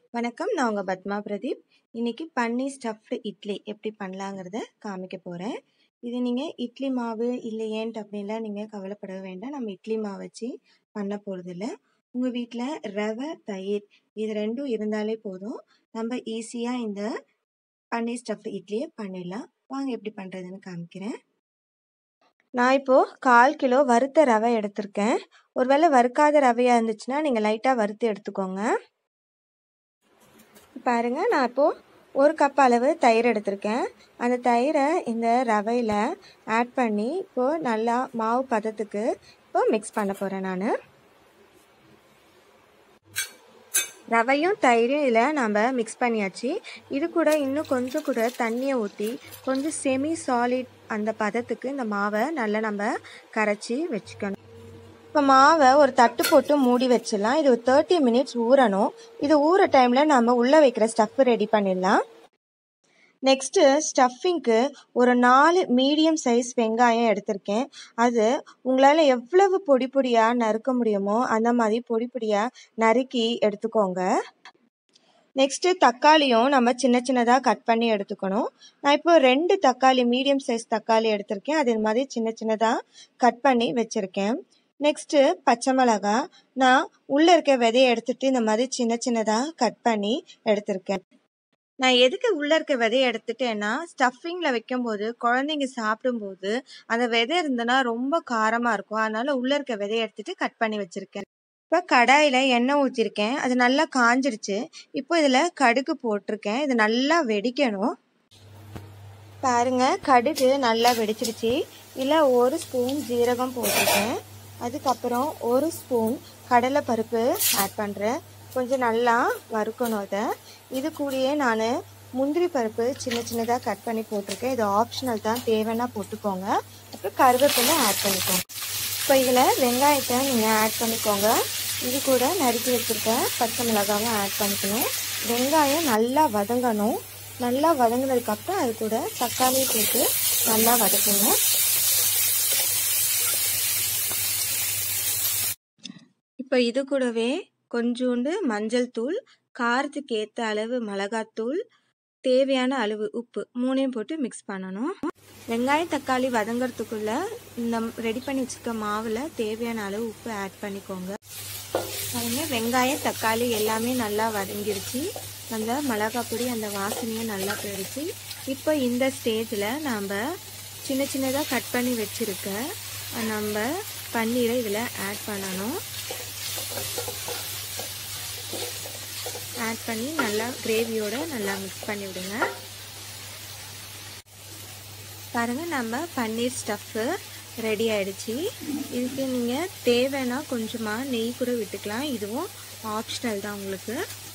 வணக்கம். நான் உங்க பத்மா பிரதீப். இன்னைக்கு பன்னீர் ஸ்டஃப்டு இட்லி எப்படி பண்ணலாங்கிறத காமிக்க போறேன். இது நீங்க இட்லி மாவு இல்லையேன்ட்டு அப்படின்லாம் நீங்க கவலைப்பட வேண்டாம். நம்ம இட்லி மாவு வச்சு பண்ண போறதில்ல. உங்க வீட்ல ரவை, தயிர் இது 2ம் இருந்தாலே போதும். நம்ம ஈஸியா இந்த பன்னீர் ஸ்டஃப்டு இட்லிய பண்ணிடலாம். வாங்க எப்படி பண்றதுன்னு காமிக்கிறேன். நான் இப்போ 1/4 கிலோ வறுத்த ரவை எடுத்திருக்கேன். ஒருவேளை வறுக்காத ரவையா இருந்துச்சுன்னா, நீங்க லைட்டா வறுத்து எடுத்துக்கோங்க. பாருங்க, நான் இப்போ 1 கப் அளவு தயிர் எடுத்திருக்கேன். அந்த தயிர இந்த ரவையில ஆட் பண்ணி, இப்போ நல்லா மாவு பதத்துக்கு இப்போ மிக்ஸ் பண்ண போறேன் நானு. ரவையும் தயிரும் இதில நம்ம மிக்ஸ் பண்ணியாச்சு. இது கூட இன்னும் கொஞ்சம் கூட தண்ணிய ஊத்தி, கொஞ்சம் செமி சாலிட் அந்த பதத்துக்கு இந்த மாவ நல்லா நம்ம கரைச்சி வச்சுக்கணும். இப்போ மாவ ஒரு தட்டு போட்டு மூடி வச்சிடலாம். இது ஒரு 30 மினிட்ஸ் ஊறணும். இது ஊற டைம்ல நம்ம உள்ள வைக்கிற ஸ்டஃப் ரெடி பண்ணிடலாம். நெக்ஸ்ட்டு ஸ்டஃபிங்க்கு ஒரு 4 மீடியம் சைஸ் வெங்காயம் எடுத்திருக்கேன். அது உங்களால எவ்வளவு பொடி பொடியா நறுக்க முடியுமோ, அந்த மாதிரி பொடி பொடியா நறுக்கி எடுத்துக்கோங்க. நெக்ஸ்ட்டு தக்காளியும் நம்ம சின்ன சின்னதா கட் பண்ணி எடுத்துக்கணும். நான் இப்போ 2 தக்காளி மீடியம் சைஸ் தக்காளி எடுத்திருக்கேன். அது மாதிரி சின்ன சின்னதா கட் பண்ணி வச்சிருக்கேன். நெக்ஸ்ட்டு பச்சை மிளகா. நான் உள்ள இருக்க விதைய எடுத்துட்டு இந்த மாதிரி சின்ன சின்னதா கட் பண்ணி எடுத்திருக்கேன். நான் எதுக்கு உள்ள இருக்க விதைய எடுத்துட்டேன்னா, ஸ்டஃபிங்ல வைக்கும்போது குழந்தைங்க சாப்பிடும்போது, அந்த விதை இருந்ததுன்னா ரொம்ப காரமா இருக்கும். அதனால உள்ள இருக்க விதைய எடுத்துட்டு கட் பண்ணி வச்சிருக்கேன். இப்போ கடாயில எண்ணெய் ஊத்திருக்கேன். அது நல்லா காஞ்சிடுச்சு. இப்போ இதில கடுகு போட்டிருக்கேன். இது நல்லா வெடிக்கணும். பாருங்க, கடுகு நல்லா வெடிச்சிடுச்சு. இதில 1 ஸ்பூன் ஜீரகம் போட்டிருக்கேன். அதுக்கப்புறம் 1 ஸ்பூன் கடலை பருப்பு ஆட் பண்றேன். கொஞ்சம் நல்லா வறுக்கணும் அத. இது கூடயே நானு முந்திரி பருப்பு சின்ன சின்னதா கட் பண்ணி போட்டிருக்கேன். இது ஆப்ஷனல் தான். தேவைன்னா போட்டுக்கோங்க. அப்புறம் கருவேப்பிலை ஆட் பண்ணிக்கோங்க. இப்போ இதில வெங்காயத்த நீங்க ஆட் பண்ணிக்கோங்க. இது கூட நறுக்கி வச்சிருக்க பச்சை மிளகாவும் ஆட் பண்ணிக்கணும். வெங்காயம் நல்லா வதங்கணும். நல்லா வதங்கினதுக்கப்புறம் அது கூட தக்காளி போட்டு நல்லா வதக்குங்க. இப்போ இது கூடவே கொஞ்சூண்டு மஞ்சள் தூள், காரத்துக்கு ஏத்த அளவு மிளகாத்தூள், தேவையான அளவு உப்பு 3யும் போட்டு மிக்ஸ் பண்ணணும். வெங்காயம், தக்காளி வதங்கறதுக்குள்ள இந்த ரெடி பண்ணி வச்சிருக்க மாவுல தேவையான அளவு உப்பு ஆட் பண்ணிக்கோங்க. பாருங்க வெங்காயம், தக்காளி எல்லாமே நல்லா வதங்கிருச்சு. அந்த மிளகாய் பொடி அந்த வாசனையும் நல்லா போயிடுச்சு. இப்போ இந்த ஸ்டேஜ்ல நாம சின்ன சின்னதா கட் பண்ணி வச்சிருக்க நம்ம பன்னீரை இதில ஆட் பண்ணணும். ஆட் பண்ணி நல்லா கிரேவியோட நல்லா மிக்ஸ் பண்ணி விடுங்க. பாருங்க நம்ம பன்னீர் ஸ்டஃப்பு ரெடி ஆயிடுச்சு. இதுக்கு நீங்க தேவைன்னா கொஞ்சமா நெய் கூட விட்டுக்கலாம். இதுவும் ஆப்ஷனல் தான் உங்களுக்கு.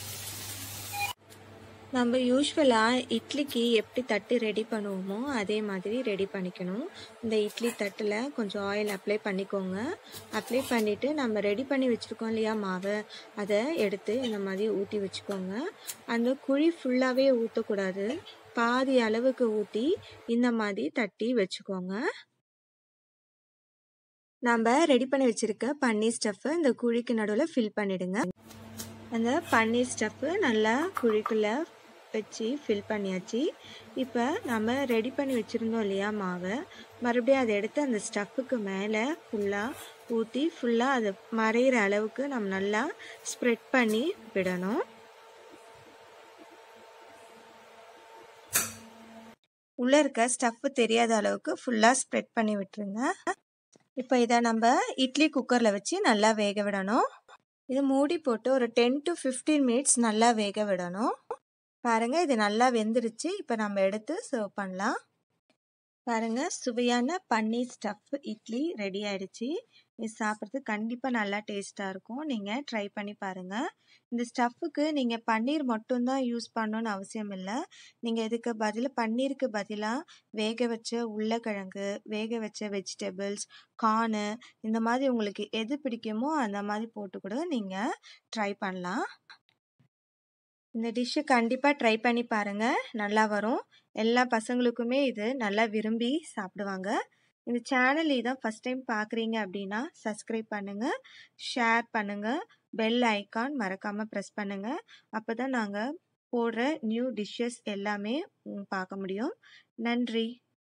நம்ம யூசுவலா இட்லிக்கு எப்படி தட்டு ரெடி பண்ணுவோமோ, அதே மாதிரி ரெடி பண்ணிக்கணும். இந்த இட்லி தட்டுல கொஞ்சம் ஆயில் அப்ளை பண்ணிக்கோங்க. அப்ளை பண்ணிட்டு நம்ம ரெடி பண்ணி வச்சிருக்கோம் இல்லையா மாவு, அத எடுத்து இந்த மாதிரி ஊத்தி வச்சுக்கோங்க. அந்த குழி ஃபுல்லாவே ஊத்தக்கூடாது. பாதி அளவுக்கு ஊத்தி இந்த மாதிரி தட்டி வச்சுக்கோங்க. நம்ம ரெடி பண்ணி வச்சிருக்க பன்னீர் ஸ்டஃப்ப இந்த குழிக்கு நடுவுல ஃபில் பண்ணிடுங்க. அந்த பன்னீர் ஸ்டஃப்பு நல்லா குழிக்குள்ள வச்சு ஃபில் பண்ணியாச்சு. இப்போ நம்ம ரெடி பண்ணி வச்சிருந்தோம் இல்லையா மாவ, மறுபடியும் அத எடுத்து அந்த ஸ்டஃப்புக்கு மேல ஃபுல்லா ஊத்தி, ஃபுல்லா அது மறையிற அளவுக்கு நம்ம நல்லா ஸ்ப்ரெட் பண்ணி விடணும். உள்ள இருக்க ஸ்டஃப் தெரியாத அளவுக்கு ஃபுல்லா ஸ்ப்ரெட் பண்ணி விட்டுருங்க. இப்போ இத நம்ம இட்லி குக்கர்ல வச்சு நல்லா வேக விடணும். இது மூடி போட்டு ஒரு 10 டூ 15 மினிட்ஸ் நல்லா வேக விடணும். பாருங்க இது நல்லா வெந்துருச்சு. இப்போ நம்ம எடுத்து சர்வ் பண்ணலாம். பாருங்க சுவையான பன்னீர் ஸ்டஃப் இட்லி ரெடி ஆயிடுச்சு. இது சாப்பிட்றதுக்கு கண்டிப்பா நல்லா டேஸ்ட்டா இருக்கும். நீங்க ட்ரை பண்ணி பாருங்க. இந்த ஸ்டஃப்புக்கு நீங்க பன்னீர் மட்டும் தான் யூஸ் பண்ணணும்னு அவசியம் இல்ல. நீங்க இதுக்கு பதிலா பன்னீருக்கு பதிலா வேக வச்ச உருளைக்கிழங்கு, வேக வச்ச வெஜிடபிள்ஸ், கார்னு இந்த மாதிரி உங்களுக்கு எது பிடிக்குமோ அந்த மாதிரி போட்டு கூட நீங்க ட்ரை பண்ணலாம். இந்த டிஷ்ஷ கண்டிப்பா ட்ரை பண்ணி பாருங்க. நல்லா வரும். எல்லா பசங்களுக்குமே இது நல்லா விரும்பி சாப்பிடுவாங்க. இந்த சேனல் இதான் ஃபர்ஸ்ட் டைம் பார்க்குறீங்க அப்படின்னா, சப்ஸ்கிரைப் பண்ணுங்க, ஷேர் பண்ணுங்க, பெல் ஐகான் மறக்காமல் ப்ரெஸ் பண்ணுங்கள் அப்போ தான் நாங்கள் போடுற நியூ டிஷ்ஷஸ் எல்லாமே ம், பார்க்க முடியும் நன்றி